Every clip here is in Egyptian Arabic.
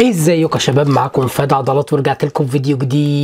ازيكم يا شباب معاكم فادي عضلات ورجعت لكم فيديو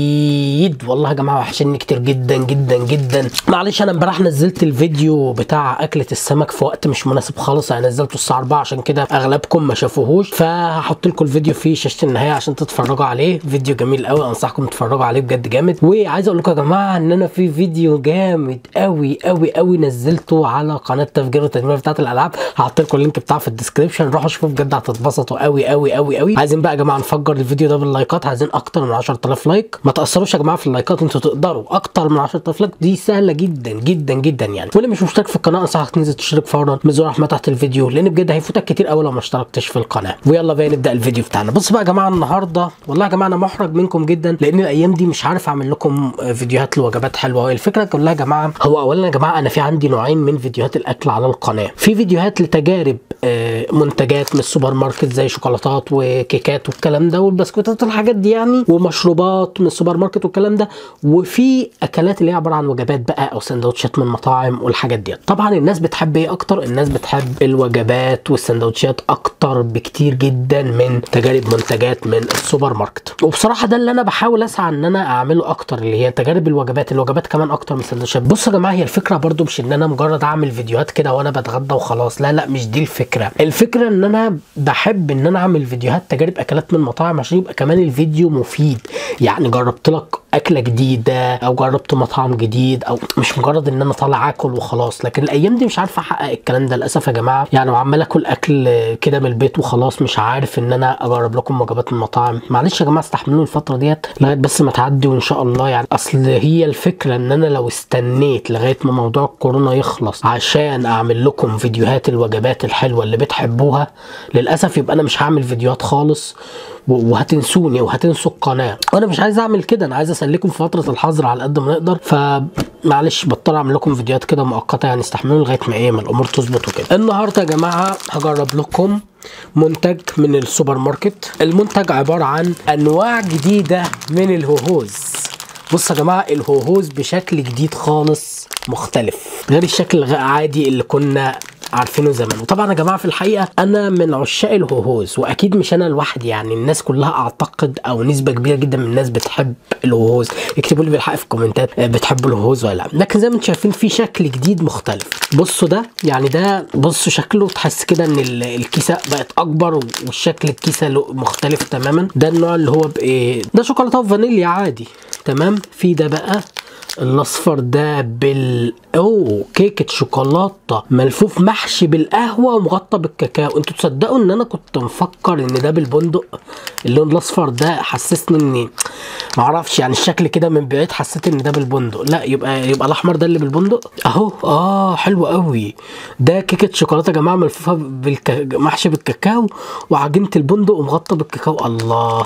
جديد والله يا جماعه وحشني كتير جدا جدا جدا معلش انا امبارح نزلت الفيديو بتاع اكله السمك في وقت مش مناسب خالص انا نزلته الساعه 4 عشان كده اغلبكم ما شافوهوش فهحط لكم الفيديو في شاشه النهايه عشان تتفرجوا عليه فيديو جميل قوي انصحكم تتفرجوا عليه بجد جامد وعايز اقول لكم يا جماعه ان انا في فيديو جامد قوي قوي قوي نزلته على قناه تفجير التدمير بتاعت الالعاب هحط لكم اللينك بتاعه في الديسكربشن روحوا شوفوا بجد هتتبسطوا قوي قوي قوي قوي عايزين بقى يا جماعه نفجر الفيديو ده باللايكات عايزين اكتر من 10000 لايك ما تاثروش يا جماعه في اللايكات انتوا تقدروا اكتر من 10000 لايك دي سهله جدا جدا جدا يعني واللي مش مشترك في القناه انصحك تنزل تشترك فورا من زر احمد تحت الفيديو لان بجد هيفوتك كتير قوي لو ما اشتركتش في القناه ويلا بقى نبدا الفيديو بتاعنا بصوا بقى يا جماعه النهارده والله يا جماعه انا محرج منكم جدا لان الايام دي مش عارف اعمل لكم فيديوهات لوجبات حلوه الفكره كلها يا جماعه هو اولا يا جماعه انا في عندي نوعين من فيديوهات الاكل على القناه في فيديوهات لتجارب آه، منتجات من السوبر ماركت زي شوكولاتات وكيكات والكلام ده والبسكوتات والحاجات دي يعني ومشروبات من السوبر ماركت والكلام ده وفي اكلات اللي هي عباره عن وجبات بقى او سندوتشات من مطاعم والحاجات دي طبعا الناس بتحب ايه اكتر الناس بتحب الوجبات والسندوتشات اكتر بكتير جدا من تجارب منتجات من السوبر ماركت وبصراحه ده اللي انا بحاول اسعى ان انا اعمله اكتر اللي هي تجارب الوجبات الوجبات كمان اكتر من السندوتشات بصوا يا جماعه هي الفكره برضو مش ان انا مجرد اعمل فيديوهات كده وانا بتغدى وخلاص لا لا مش دي الفكره الفكره ان انا بحب ان انا اعمل فيديوهات تجارب اكلات من مطاعم عشان يبقى كمان الفيديو مفيد يعني جربت لك اكله جديده او جربت مطعم جديد او مش مجرد ان انا طالع اكل وخلاص لكن الايام دي مش عارف احقق الكلام ده للاسف يا جماعه يعني وعمال اكل اكل كده من البيت وخلاص مش عارف ان انا اجرب لكم وجبات من المطاعم معلش يا جماعه استحملوني الفتره ديت لغايه بس ما تعدي وان شاء الله يعني اصل هي الفكره ان انا لو استنيت لغايه ما موضوع الكورونا يخلص عشان اعمل لكم فيديوهات الوجبات الحلوه اللي بتحبوها للاسف يبقى انا مش هعمل فيديوهات خالص و- وهتنسوني وهتنسوا القناه وانا مش عايز اعمل كده انا عايز اسليكم في فتره الحظر على قد ما نقدر فمعلش بضطر اعمل لكم فيديوهات كده مؤقته يعني استحملوا لغايه ما ايه ما الامور تظبط وكده النهارده يا جماعه هجرب لكم منتج من السوبر ماركت المنتج عباره عن انواع جديده من الهوهوز بصوا يا جماعه الهوهوز بشكل جديد خالص مختلف غير الشكل العادي اللي كنا عارفينه زمان وطبعا يا جماعه في الحقيقه انا من عشاق الهوهوز واكيد مش انا لوحدي يعني الناس كلها اعتقد او نسبه كبيره جدا من الناس بتحب الهوهوز اكتبوا لي بالحق في الكومنتات آه، بتحبوا الهوهوز ولا لا لكن زي ما انتم شايفين في شكل جديد مختلف بصوا ده يعني ده بصوا شكله تحس كده ان ال- الكيسه بقت اكبر والشكل الكيسه له- مختلف تماما ده النوع اللي هو بايه ده شوكولاته وفانيليا عادي تمام في ده بقى الاصفر ده بال اوه كيكه شوكولاته ملفوف محشي بالقهوه ومغطى بالكاكاو انتوا تصدقوا ان انا كنت مفكر ان ده بالبندق اللون الاصفر ده حسسني اني معرفش يعني الشكل كده من بعيد حسيت ان ده بالبندق لا يبقى يبقى الاحمر ده اللي بالبندق اهو اه حلو قوي ده كيكه شوكولاته يا جماعه ملفوفه بالك... محشي بالكاكاو وعجينه البندق ومغطى بالكاكاو الله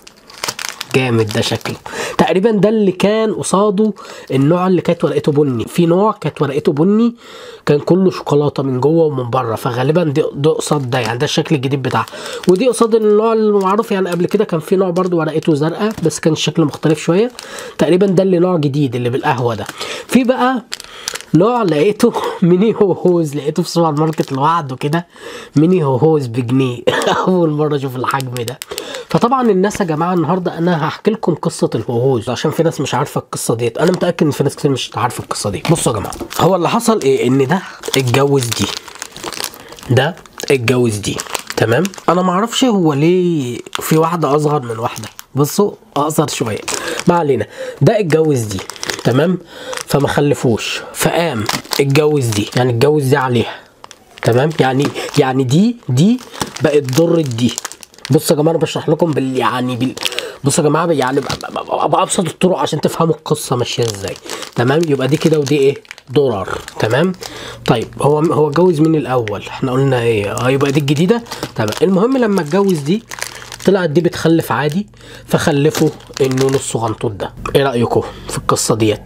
جامد ده شكله تقريبا ده اللي كان قصاده النوع اللي كانت ورقته بني في نوع كانت ورقته بني كان كله شوكولاته من جوه ومن بره فغالبا دي ده قصاد ده يعني ده الشكل الجديد بتاعها ودي قصاد النوع المعروف يعني قبل كده كان في نوع برضو ورقته زرقاء بس كان الشكل مختلف شويه تقريبا ده اللي نوع جديد اللي بالقهوه ده في بقى نوع لقيته ميني هوهوز لقيته في سوبر ماركت لوحده كده ميني هوهوز بجنيه اول مره اشوف الحجم ده فطبعا الناس يا جماعه النهارده انا هحكي لكم قصه الهوهوز عشان في ناس مش عارفه القصه ديت انا متاكد ان في ناس كتير مش عارفه القصه دي بصوا يا جماعه هو اللي حصل ايه ان ده اتجوز دي ده اتجوز دي تمام انا ما اعرفش هو ليه في واحده اصغر من واحده بصوا اقصر شويه ما علينا ده اتجوز دي تمام فما خلفوش فقام اتجوز دي يعني اتجوز دي عليها تمام يعني يعني دي دي بقت ضرة دي بصوا يا جماعه انا بشرح لكم بال يعني بال بصوا يا جماعه يعني ب- ب- ب- بابسط الطرق عشان تفهموا القصه ماشيه ازاي تمام يبقى دي كده ودي ايه درر تمام طيب هو هو اتجوز مين الاول احنا قلنا ايه اه يبقى دي الجديده تمام المهم لما اتجوز دي طلعت دي بتخلف عادي فخلفوا النون الصغنطوط ده ايه رايكم في القصه ديت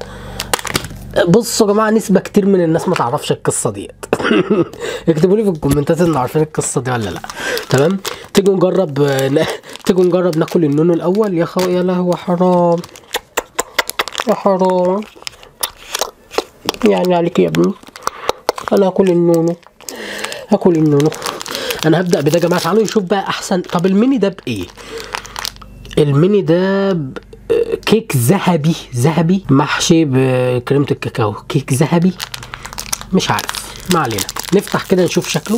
بصوا يا جماعه نسبه كتير من الناس ما تعرفش القصه ديت اكتبوا لي في الكومنتات ان عارفين القصه دي ولا لا تمام تيجوا نجرب ن- تيجوا نجرب ناكل النونو الاول يا خو يا لهوي حرام يا حرام يعني عليك يا ابني انا هاكل النونو هاكل النونو انا هبدا بده يا جماعه تعالوا نشوف بقى احسن طب الميني ده بايه الميني ده ب... كيك ذهبي ذهبي محشي بكريمه الكاكاو كيك ذهبي مش عارف ما علينا نفتح كده نشوف شكله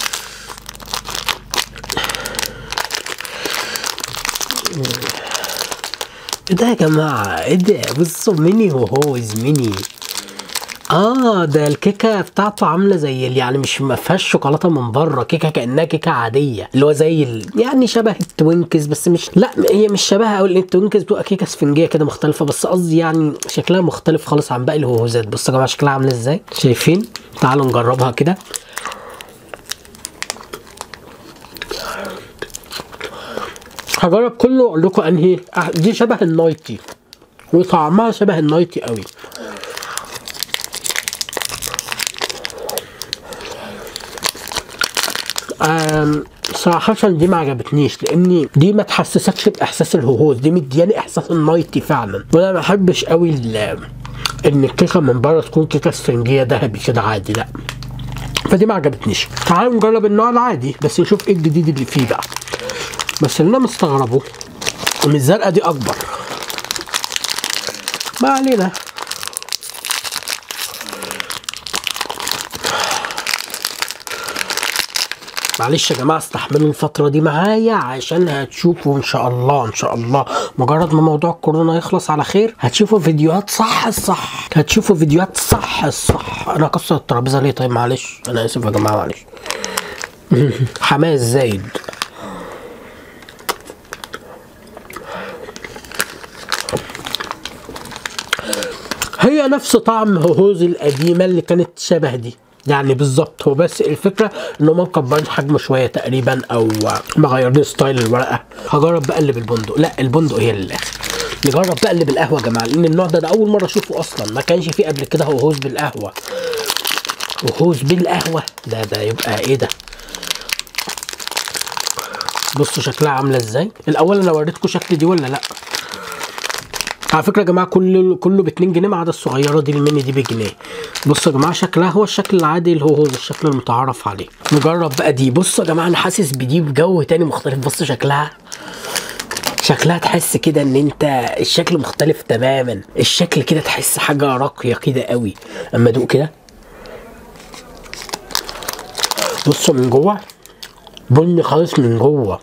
ايه ده يا جماعة ايه ده بصوا ميني وهوز ميني اه ده الكيكة بتاعته عاملة زي ال- يعني مش ما فيهاش شوكولاتة من بره كيكة كأنها كيكة عادية اللي هو زي ال... يعني شبه التوينكس بس مش لا هي مش شبهها قوي لان التوينكس بتبقى كيكة اسفنجية كده مختلفة بس قصدي يعني شكلها مختلف خالص عن باقي الهوهوزات بصوا يا جماعة شكلها عاملة ازاي شايفين تعالوا نجربها كده هجرب كله واقول لكم انهي أه، دي شبه النايتي وطعمها شبه النايتي قوي آم، صراحة دي ما عجبتنيش لاني دي ما تحسسكش باحساس الهوهوز دي مدياني احساس النايتي فعلا وانا ما بحبش قوي ال- ان الكيكه من بره تكون كيكه اسفنجيه ذهبي كده عادي لا فدي ما عجبتنيش تعالوا نجرب النوع العادي بس نشوف ايه الجديد اللي فيه بقى بس اللي انا مستغربه ان الزرقاء دي اكبر ما علينا معلش يا جماعه استحملوا الفتره دي معايا عشان هتشوفوا ان شاء الله ان شاء الله مجرد ما موضوع الكورونا يخلص على خير هتشوفوا فيديوهات صح الصح هتشوفوا فيديوهات صح الصح انا اكسر الترابيزه ليه طيب معلش انا اسف يا جماعه معلش حماس زايد هي نفس طعم هوهوز القديمه اللي كانت شبه دي يعني بالظبط هو بس الفكره ان هم مكبرين حجمه شويه تقريبا او مغيرين ستايل الورقه هجرب بقى اللي بالبندق لا البندق هي للاخر نجرب بقى اللي بالقهوه يا جماعه لان النوع ده, ده اول مره اشوفه اصلا ما كانش فيه قبل كده هوهوز بالقهوه وهوز بالقهوه ده ده يبقى ايه ده بصوا شكلها عامله ازاي الاول انا وريتكم شكل دي ولا لا على فكره يا جماعه كل كله ب 2 جنيه ما عدا الصغيره دي الميني دي بجنيه بصوا يا جماعه شكلها هو الشكل العادي اللي هو هو الشكل المتعارف عليه نجرب بقى دي بصوا يا جماعه انا حاسس بدي بجو تاني مختلف بصوا شكلها شكلها تحس كده ان انت الشكل مختلف تماما الشكل كده تحس حاجه راقيه كده قوي اما ادوق كده بصوا من جوه بني خالص من جوه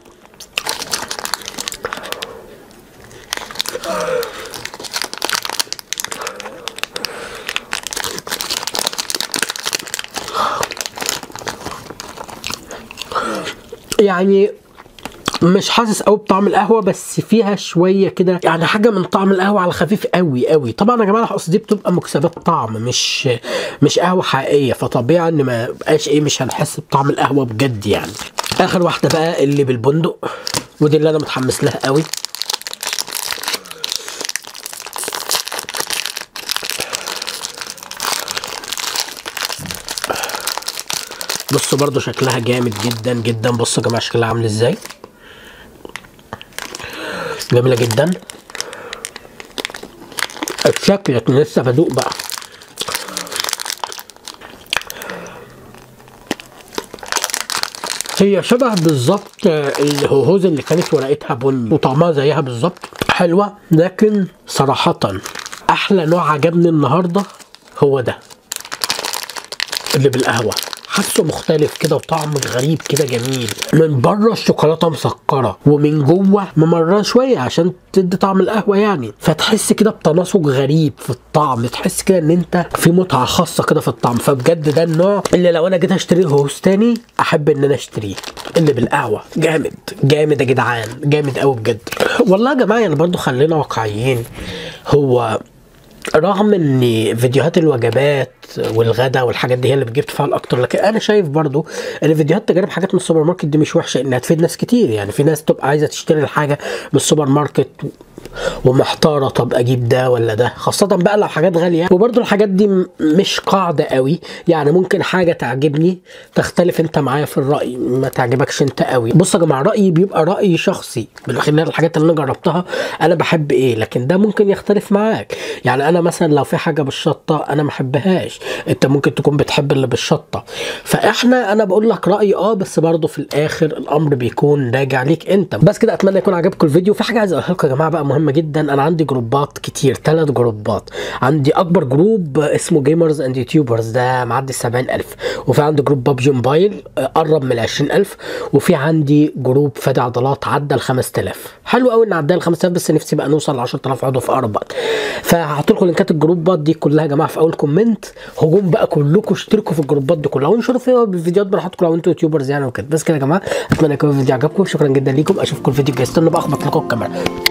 يعني مش حاسس قوي بطعم القهوه بس فيها شويه كده يعني حاجه من طعم القهوه على خفيف قوي قوي طبعا يا جماعه اصل دي بتبقى مكسبات طعم مش مش قهوه حقيقيه فطبيعي ان ما بقاش ايه مش هنحس بطعم القهوه بجد يعني اخر واحده بقى اللي بالبندق ودي اللي انا متحمس لها قوي بصوا برضو شكلها جامد جدا جدا بصوا يا جماعه شكلها عامل ازاي جميله جدا الشكل لكن لسه بدوق بقى هي شبه بالظبط الهوهوز اللي كانت ورقتها بني وطعمها زيها بالظبط حلوه لكن صراحه احلى نوع عجبني النهارده هو ده اللي بالقهوه حاسه مختلف كده وطعم غريب كده جميل من بره الشوكولاته مسكره ومن جوه ممرره شويه عشان تدي طعم القهوه يعني فتحس كده بتناسق غريب في الطعم تحس كده ان انت في متعه خاصه كده في الطعم فبجد ده النوع اللي لو انا جيت اشتري هوس تاني احب ان انا اشتريه اللي بالقهوه جامد جامد يا جدعان جامد قوي بجد والله يا جماعه يعني برضو خلينا واقعيين هو رغم ان فيديوهات الوجبات والغدا والحاجات دي هي اللي بتجيب تفاعل اكتر لكن انا شايف برضو ان فيديوهات تجارب حاجات من السوبر ماركت دي مش وحشه انها تفيد ناس كتير يعني في ناس تبقى عايزه تشتري الحاجه من السوبر ماركت ومحتاره طب اجيب ده ولا ده خاصه بقى لو حاجات غاليه وبرده الحاجات دي م- مش قاعده قوي يعني ممكن حاجه تعجبني تختلف انت معايا في الراي ما تعجبكش انت قوي بص يا جماعه رايي بيبقى راي شخصي من خلال الحاجات اللي انا جربتها انا بحب ايه لكن ده ممكن يختلف معاك يعني انا مثلا لو في حاجه بالشطه انا ما احبهاش انت ممكن تكون بتحب اللي بالشطه فاحنا انا بقول لك رايي اه بس برضه في الاخر الامر بيكون راجع ليك انت بس كده اتمنى يكون عجبكم الفيديو في حاجه عايز اقولها لكم يا جماعه بقى مهمه جدا انا عندي جروبات كتير ثلاث جروبات عندي اكبر جروب اسمه جيمرز اند يوتيوبرز ده معدي ال 70000 وفي عندي جروب بابجي موبايل آه، قرب من ال 20000 وفي عندي جروب فادي عضلات عدى ال 5000 حلو قوي ان عدى ال 5000 بس نفسي بقى نوصل ل 10000 عضو في اقرب وقت فهحط لكم لينكات الجروبات دي كلها يا جماعه في اول كومنت هجوم بقى كلكم اشتركوا في الجروبات دي كلها وانشروا فيها بالفيديوهات براحتكم لو انتوا يوتيوبرز يعني وكده بس كده يا جماعه اتمنى يكون الفيديو عجبكم شكرا جدا ليكم اشوفكم الفيديو الجاي استنوا بقى اخبط لكم الكاميرا